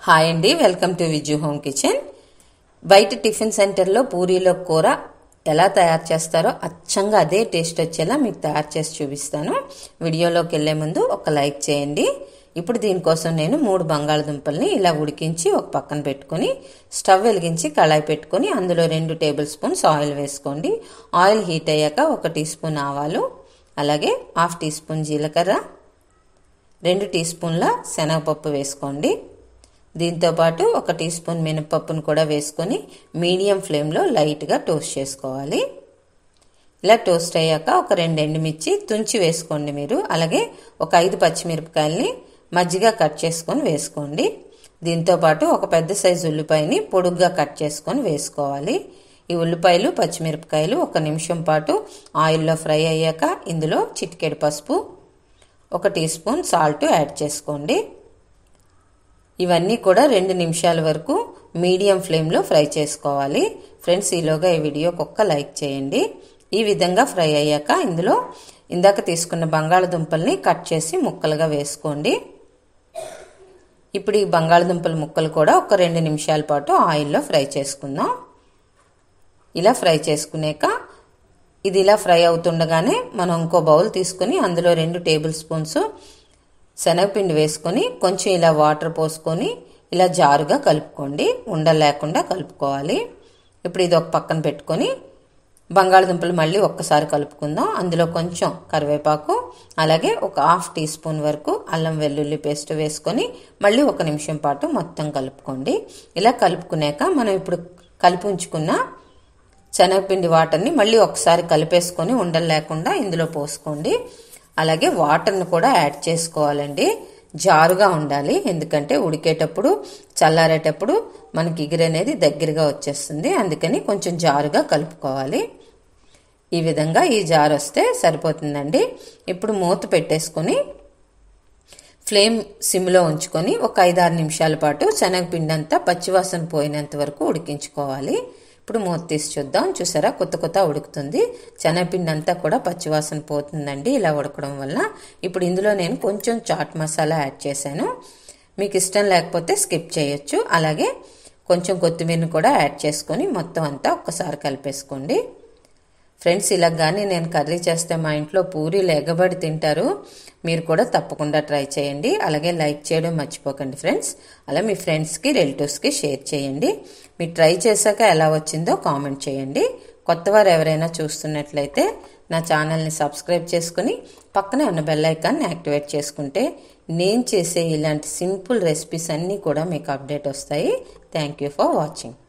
hi అండి welcome to Viju home kitchen బయట tiffin సెంటర్లో పూరీలో కూర ఎలా తయారు చేస్తారో అచ్చంగా అదే టేస్ట్ వచ్చేలా మీకు తయారు చేసి చూపిస్తాను వీడియోలోకి వెళ్లే ముందు ఒక లైక్ చేయండి ఇప్పుడు దీనికోసం నేను మూడు బంగాళదుంపల్ని ఇలా ఉడికించి ఒక పక్కన పెట్టుకొని స్టవ్ వెలిగించి కళాయి పెట్టుకొని అందులో రెండు టేబుల్ స్పూన్స్ ఆయిల్ వేసుకోండి ఆయిల్ హీట్ అయ్యాక ఒక టీ స్పూన్ ఆవాలు అలాగే హాఫ్ టీ స్పూన్ జీలకర్ర రెండు టీ స్పూన్ల శనగపప్పు వేసుకోండి దీంతోపాటు ఒక టీ స్పూన్ మినపప్పును కూడా వేసుకొని మీడియం ఫ్లేమ్లో లైట్గా టోస్ట్ చేసుకోవాలి ఇలా టోస్ట్ అయ్యాక ఒక రెండు ఎండుమిర్చి తుంచి వేసుకోండి మీరు అలాగే ఒక ఐదు పచ్చిమిరపకాయల్ని మజ్జిగ కట్ చేసుకొని వేసుకోండి దీంతోపాటు ఒక పెద్ద సైజు ఉల్లిపాయని పొడుగ్గా కట్ చేసుకొని వేసుకోవాలి ఈ ఉల్లిపాయలు పచ్చిమిరపకాయలు ఒక నిమిషం పాటు ఆయిల్లో ఫ్రై అయ్యాక ఇందులో చిటికెడు పసుపు ఒక టీ స్పూన్ సాల్ట్ యాడ్ చేసుకోండి ఇవన్నీ కూడా రెండు నిమిషాల వరకు మీడియం ఫ్లేమ్లో ఫ్రై చేసుకోవాలి ఫ్రెండ్స్ ఈలోగా ఈ వీడియోకి ఒక్క లైక్ చేయండి ఈ విధంగా ఫ్రై అయ్యాక ఇందులో ఇందాక తీసుకున్న బంగాళదుంపల్ని కట్ చేసి ముక్కలుగా వేసుకోండి ఇప్పుడు ఈ బంగాళదుంపల ముక్కలు కూడా ఒక రెండు నిమిషాల పాటు ఆయిల్లో ఫ్రై చేసుకుందాం ఇలా ఫ్రై చేసుకునేక ఇది ఇలా ఫ్రై అవుతుండగానే మనం ఇంకో బౌల్ తీసుకుని అందులో రెండు టేబుల్ స్పూన్స్ శనగపిండి వేసుకొని కొంచెం ఇలా వాటర్ పోసుకొని ఇలా జారుగా కలుపుకోండి ఉండలు లేకుండా కలుపుకోవాలి ఇప్పుడు ఇది ఒక పక్కన పెట్టుకొని బంగాళదుంపలు మళ్ళీ ఒక్కసారి కలుపుకుందాం అందులో కొంచెం కరివేపాకు అలాగే ఒక హాఫ్ టీ స్పూన్ వరకు అల్లం వెల్లుల్లి పేస్ట్ వేసుకొని మళ్ళీ ఒక నిమిషం పాటు మొత్తం కలుపుకోండి ఇలా కలుపుకున్నాక మనం ఇప్పుడు కలిపి ఉంచుకున్న శనగపిండి వాటర్ని మళ్ళీ ఒకసారి కలిపేసుకొని ఉండలు లేకుండా ఇందులో పోసుకోండి అలాగే వాటర్ని కూడా యాడ్ చేసుకోవాలండి జారుగా ఉండాలి ఎందుకంటే ఉడికేటప్పుడు చల్లారేటప్పుడు మనకి ఇగురు అనేది దగ్గరగా వచ్చేస్తుంది అందుకని కొంచెం జారుగా కలుపుకోవాలి ఈ విధంగా ఈ జారు వస్తే సరిపోతుందండి ఇప్పుడు మూత పెట్టేసుకొని ఫ్లేమ్ సిమ్లో ఉంచుకొని ఒక ఐదారు నిమిషాల పాటు శనగపిండి అంతా పచ్చివాసన పోయినంత వరకు ఉడికించుకోవాలి ఇప్పుడు మూత తీసి చూద్దాం చూసారా కొత్త కొత్త ఉడుకుతుంది శనగపిండి అంతా కూడా పచ్చివాసన పోతుందండి ఇలా ఉడకడం వల్ల ఇప్పుడు ఇందులో నేను కొంచెం చాట్ మసాలా యాడ్ చేశాను మీకు ఇష్టం లేకపోతే స్కిప్ చేయొచ్చు అలాగే కొంచెం కొత్తిమీరని కూడా యాడ్ చేసుకొని మొత్తం అంతా ఒక్కసారి కలిపేసుకోండి ఫ్రెండ్స్ ఇలా కానీ నేను కర్రీ చేస్తే మా ఇంట్లో పూరీలు ఎగబడి తింటారు మీరు కూడా తప్పకుండా ట్రై చేయండి అలాగే లైక్ చేయడం మర్చిపోకండి ఫ్రెండ్స్ అలా మీ ఫ్రెండ్స్కి రిలేటివ్స్కి షేర్ చేయండి మీరు ట్రై చేశాక ఎలా వచ్చిందో కామెంట్ చేయండి కొత్తవారు ఎవరైనా చూస్తున్నట్లయితే నా ఛానల్ని సబ్స్క్రైబ్ చేసుకుని పక్కనే ఉన్న బెల్ ఐకాన్ని యాక్టివేట్ చేసుకుంటే నేను చేసే ఇలాంటి సింపుల్ రెసిపీస్ అన్నీ కూడా మీకు అప్డేట్ వస్తాయి థ్యాంక్ యూ ఫర్ వాచింగ్